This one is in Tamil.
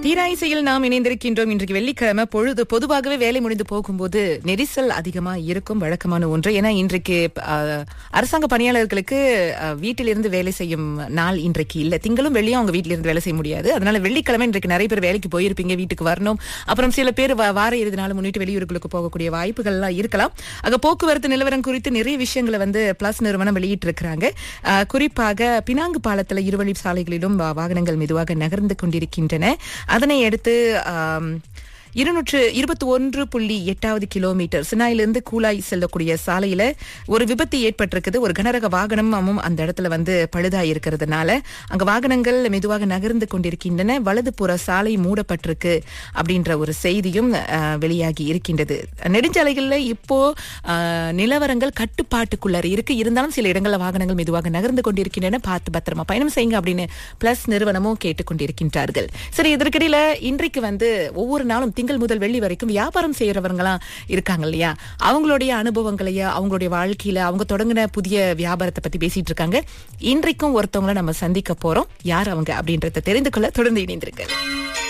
தீராயிசையில் நாம் இணைந்திருக்கின்றோம் இன்றைக்கு வெள்ளிக்கிழமை பொழுது பொதுவாகவே வேலை முடிந்து போகும்போது நெரிசல் அதிகமா இருக்கும் வழக்கமான ஒன்று ஏன்னா இன்றைக்கு அஹ், அரசாங்க பணியாளர்களுக்கு அஹ், வீட்டிலிருந்து வேலை செய்யும் நாள் இன்றைக்கு இல்ல திங்களும் வெள்ளியும் அவங்க வீட்டிலிருந்து வேலை செய்ய முடியாது அதனால வெள்ளிக்கிழமை இன்றைக்கு நிறைய பேர் வேலைக்கு போயிருப்பீங்க வீட்டுக்கு வரணும் அப்புறம் சில பேர் வா- வார இறுதி நாள் முன்னிட்டு வெளியூர்களுக்கு போகக்கூடிய வாய்ப்புகள் எல்லாம் இருக்கலாம் ஆக போக்குவரத்து நிலவரம் குறித்து நிறைய விஷயங்களை வந்து பிளஸ் நிறுவனம் வெளியிட்டு இருக்கிறாங்க குறிப்பாக பினாங்கு பாலத்துல இருவழி சாலைகளிலும் வா- வாகனங்கள் மெதுவாக நகர்ந்து கொண்டிருக்கின்றன அதனை அடுத்து ஆம், இருநூற்று இருபத்தி ஒன்று புள்ளி எட்டாவது கிலோமீட்டர் சினாயிலிருந்து கூலாய் செல்லக்கூடிய சாலையில ஒரு விபத்து ஏற்பட்டிருக்குது ஒரு கனரக வாகனமும் அந்த இடத்துல வந்து பழுதாய் இருக்கிறதுனால அங்க வாகனங்கள் மெதுவாக நகர்ந்து கொண்டிருக்கின்றன வலதுபுற சாலை மூடப்பட்டிருக்கு அப்படின்ற ஒரு செய்தியும் அஹ், வெளியாகி இருக்கின்றது நெடுஞ்சாலைகள்ல இப்போ அஹ், நிலவரங்கள் கட்டுப்பாட்டுக்குள்ள இருக்கு இருந்தாலும் சில இடங்கள்ல வாகனங்கள் மெதுவாக நகர்ந்து கொண்டிருக்கின்றன பார்த்து பத்திரமா பயணம் செய்யுங்க அப்படின்னு பிளஸ் நிறுவனமும் கேட்டுக்கொண்டிருக்கின்றார்கள் சரி இதற்கிடையில இன்றைக்கு வந்து ஒவ்வொரு நாளும் திங்கள் முதல் வெள்ளி வரைக்கும் வியாபாரம் செய்யறவங்களாம் இருக்காங்க இல்லையா அவங்களுடைய அனுபவங்களைய அவங்களுடைய வாழ்க்கையில அவங்க தொடங்கின புதிய வியாபாரத்தை பத்தி பேசிட்டு இருக்காங்க இன்றைக்கும் ஒருத்தவங்கள நம்ம சந்திக்க போறோம் யார் அவங்க அப்படின்றத தெரிந்து கொள்ள தொடர்ந்து இணைந்திருக்க